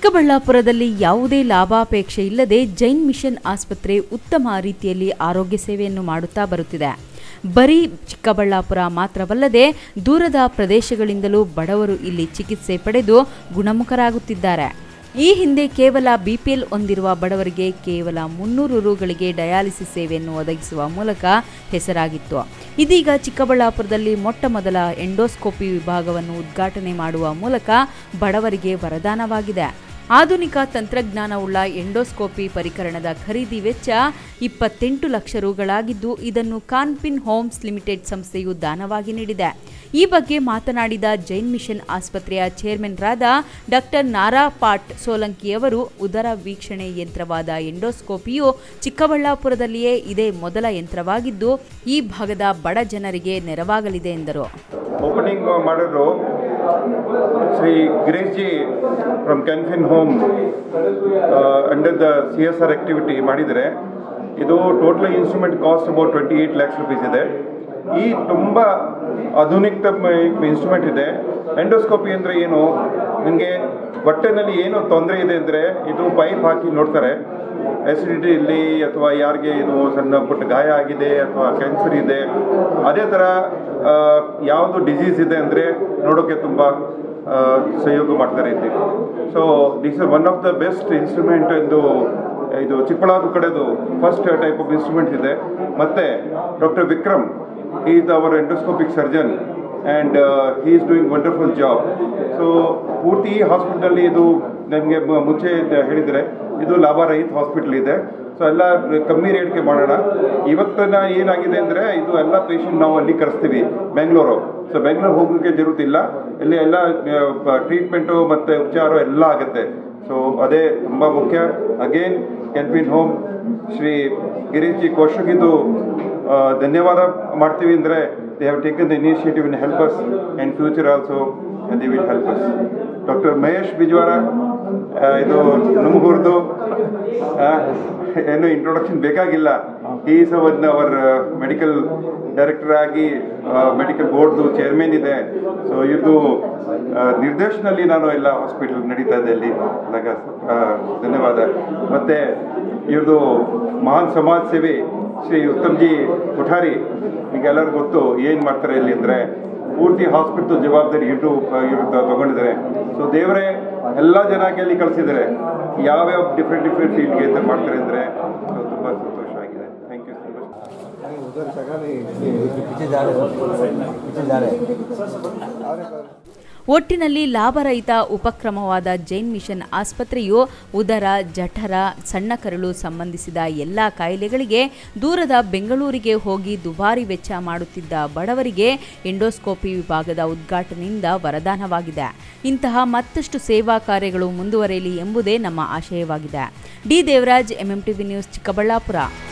ಚಿಕ್ಕಬಳ್ಳಾಪುರದಲ್ಲಿ ಯಾವುದೇ ಲಾಭಾಪೇಕ್ಷೆ ಇಲ್ಲದೆ ಜೈನ್ ಮಿಷನ್ ಆಸ್ಪತ್ರೆ ಉತ್ತಮ ರೀತಿಯಲ್ಲಿ ಆರೋಗ್ಯ ಸೇವೆಯನ್ನು ಮಾಡುತ್ತಾ ಬರುತ್ತಿದೆ ಬರೀ ಚಿಕ್ಕಬಳ್ಳಾಪುರ ಮಾತ್ರವಲ್ಲದೆ ದೂರದ ಪ್ರದೇಶಗಳಿಂದಲೂ ಬಡವರು ಇಲ್ಲಿ ಚಿಕಿತ್ಸೆ ಪಡೆದು ಗುಣಮುಖರಾಗುತ್ತಿದ್ದಾರೆ ಈ ಹಿಂದೆ ಕೇವಲ ಬಿಪಿಎಲ್ ಹೊಂದಿರುವ ಬಡವರಿಗೆ ಕೇವಲ ಮುನ್ನೂರು ರುಗಳಿಗೆ ಡಯಾಲಿಸಿಸ್ ಸೇವೆಯನ್ನು ಒದಗಿಸುವ ಮೂಲಕ ಹೆಸರಾಗಿತ್ತು ಇದೀಗ ಚಿಕ್ಕಬಳ್ಳಾಪುರದಲ್ಲಿ ಮೊಟ್ಟ ಮೊದಲ ಎಂಡೋಸ್ಕೋಪಿ ವಿಭಾಗವನ್ನು ಉದ್ಘಾಟನೆ ಮಾಡುವ ಮೂಲಕ ಬಡವರಿಗೆ ವರದಾನವಾಗಿದೆ ಆಧುನಿಕ ತಂತ್ರಜ್ಞಾನವುಳ್ಳ ಎಂಡೋಸ್ಕೋಪಿ ಪರಿಕರಣದ ಖರೀದಿ ವೆಚ್ಚ ಇಪ್ಪತ್ತೆಂಟು ಲಕ್ಷ ರುಗಳಾಗಿದ್ದು ಇದನ್ನು ಕಾನ್ಪಿನ್ ಹೋಮ್ಸ್ ಲಿಮಿಟೆಡ್ ಸಂಸ್ಥೆಯು ದಾನವಾಗಿ ನೀಡಿದೆ ಈ ಬಗ್ಗೆ ಮಾತನಾಡಿದ ಜೈನ್ ಮಿಷನ್ ಆಸ್ಪತ್ರೆಯ ಚೇರ್ಮನ್ರಾದ ಡಾಕ್ಟರ್ ನಾರಾ ಪಾಟ್ ಸೋಲಂಕಿಯವರು ಉದರ ವೀಕ್ಷಣೆ ಯಂತ್ರವಾದ ಎಂಡೋಸ್ಕೋಪಿಯು ಚಿಕ್ಕಬಳ್ಳಾಪುರದಲ್ಲಿಯೇ ಇದೇ ಮೊದಲ ಯಂತ್ರವಾಗಿದ್ದು ಈ ಭಾಗದ ಬಡ ಜನರಿಗೆ ನೆರವಾಗಲಿದೆ ಎಂದರು ಓಪನಿಂಗ್ ಮಾಡಿದ್ರು Shri Girish ji from Canfin Home under the C S R activity ಮಾಡಿದರೆ ಇದು total instrument cost about twenty eight lakhs rupees ಇದೆ ಈ ತುಂಬ ಆಧುನಿಕ ಇನ್ಸ್ಟ್ರೂಮೆಂಟ್ ಇದೆ ಎಂಡೋಸ್ಕೋಪಿ ಅಂದರೆ ಏನು ನಿಮಗೆ ಹೊಟ್ಟೆನಲ್ಲಿ ಏನು ತೊಂದರೆ ಇದೆ ಅಂದರೆ ಇದು ಪೈಪ್ ಹಾಕಿ ನೋಡ್ತಾರೆ ಎಸಿಡಿಟಿ ಇಲ್ಲಿ ಅಥವಾ ಯಾರಿಗೆ ಇದು ಸಣ್ಣ ಪುಟ್ಟ ಗಾಯ ಆಗಿದೆ ಅಥವಾ ಕ್ಯಾನ್ಸರ್ ಇದೆ ಅದೇ ಥರ ಆ, ಯಾವುದು ಡಿಸೀಸ್ ಇದೆ ಅಂದರೆ ನೋಡೋಕ್ಕೆ ತುಂಬ ಆ, ಸಹಯೋಗ ಮಾಡ್ತಾರೆ ಇಲ್ಲಿ so this is one of the best instrument ಎಂದು ಇದು ಚಿಕ್ಕಬಳ್ಳಾಪುರ ಕಡೆದು ಫಸ್ಟ್ ಟೈಪ್ ಆಫ್ ಇನ್ಸ್ಟ್ರೂಮೆಂಟ್ ಇದೆ ಮತ್ತು doctor Vikram is our endoscopic surgeon and he is doing wonderful job so ಪೂರ್ತಿ ಈ ಹಾಸ್ಪಿಟಲಲ್ಲಿ ಇದು ನಮಗೆ ಮುಂಚೆ ಇದ್ದ- ಹೇಳಿದರೆ ಇದು ಲಾಭರಹಿತ ಹಾಸ್ಪಿಟಲ್ ಇದೆ ಸೊ ಎಲ್ಲ ಕಮ್ಮಿ ರೇಟ್ಗೆ ಮಾಡೋಣ ಇವತ್ತಿನ ಏನಾಗಿದೆ ಅಂದರೆ ಇದು ಎಲ್ಲ ಪೇಷಂಟ್ ನಾವು ಅಲ್ಲಿ ಕರೆಸ್ತೀವಿ ಬೆಂಗಳೂರು ಸೊ ಬೆಂಗಳೂರು ಹೋಗೋಕ್ಕೆ ಜರುತ್ತಿಲ್ಲ ಇಲ್ಲಿ ಎಲ್ಲ ಟ್ರೀಟ್ಮೆಂಟು ಮತ್ತು ಉಪಚಾರ ಎಲ್ಲ ಆಗುತ್ತೆ ಸೊ ಅದೇ ತುಂಬ ಮುಖ್ಯ again Canfin Home Shri Girish ji ಕೋಶಗಿದು ಆ, ಧನ್ಯವಾದ ಮಾಡ್ತೀವಿ ಅಂದರೆ they have taken the initiative in help us and future also they will help us doctor Mahesh Bijwara ಆ, ಇದು ನಮಗೂರ್ದು ಏನು ಇಂಟ್ರೊಡಕ್ಷನ್ ಬೇಕಾಗಿಲ್ಲ is one our medical director ಆಗಿ ಮೆಡಿಕಲ್ ಬೋರ್ಡ್ದು ಚೇರ್ಮನ್ ಇದೆ ಸೊ ಇವ್ರದ್ದು ನಿರ್ದೇಶನಲ್ಲಿ ನಾನು ಎಲ್ಲ ಹಾಸ್ಪಿಟಲ್ ನಡೀತಾ ಇದೆ ಅಲ್ಲಿ ಅಂದಾಗ ಆ, ಧನ್ಯವಾದ ಮತ್ತು ಇವ್ರದ್ದು ಮಹಾನ್ ಸಮಾಜ ಸೇವೆ ಶ್ರೀ ಉತ್ತಮ್ಜಿ ಕೊಠಾರಿ ಈಗ ಎಲ್ಲರಿಗೂ ಗೊತ್ತು ಏನು ಮಾಡ್ತಾರೆ ಇಲ್ಲಿ ಅಂದರೆ ಪೂರ್ತಿ ಹಾಸ್ಪಿಟಲ್ ಜವಾಬ್ದಾರಿ ಇಟ್ಟು ಇವರು ತಗೊಂಡಿದ್ದಾರೆ ಸೊ ದೇವರೇ ಎಲ್ಲ ಜನ ಅಲ್ಲಿ ಕಳಿಸಿದ್ದಾರೆ ಯಾವ್ಯಾವ ಡಿಫ್ರೆಂಟ್ ಡಿಫ್ರೆಂಟ್ ಫೀಲ್ಡ್ಗೆ ಅಂತ ಮಾಡ್ತಾರೆ ಅಂದರೆ ತುಂಬ ಸಂತೋಷ ಆಗಿದೆ ಥ್ಯಾಂಕ್ ಯು ಸೊ ಮಚ್ उधर जगह नहीं पीछे जा रहे हो पीछे जा रहे हैं ಒಟ್ಟಿನಲ್ಲಿ ಲಾಭರಹಿತ ಉಪಕ್ರಮವಾದ ಜೈನ್ ಮಿಷನ್ ಆಸ್ಪತ್ರೆಯು ಉದರ ಜಠರ ಸಣ್ಣ ಕರಳು ಸಂಬಂಧಿಸಿದ ಎಲ್ಲ ಕಾಯಿಲೆಗಳಿಗೆ ದೂರದ ಬೆಂಗಳೂರಿಗೆ ಹೋಗಿ ದುಬಾರಿ ವೆಚ್ಚ ಮಾಡುತ್ತಿದ್ದ ಬಡವರಿಗೆ ಎಂಡೋಸ್ಕೋಪಿ ವಿಭಾಗದ ಉದ್ಘಾಟನೆಯಿಂದ ವರದಾನವಾಗಿದೆ ಇಂತಹ ಮತ್ತಷ್ಟು ಸೇವಾ ಕಾರ್ಯಗಳು ಮುಂದುವರೆಯಲಿ ಎಂಬುದೇ ನಮ್ಮ ಆಶಯವಾಗಿದೆ D Devaraj MMTV news Chikkaballapur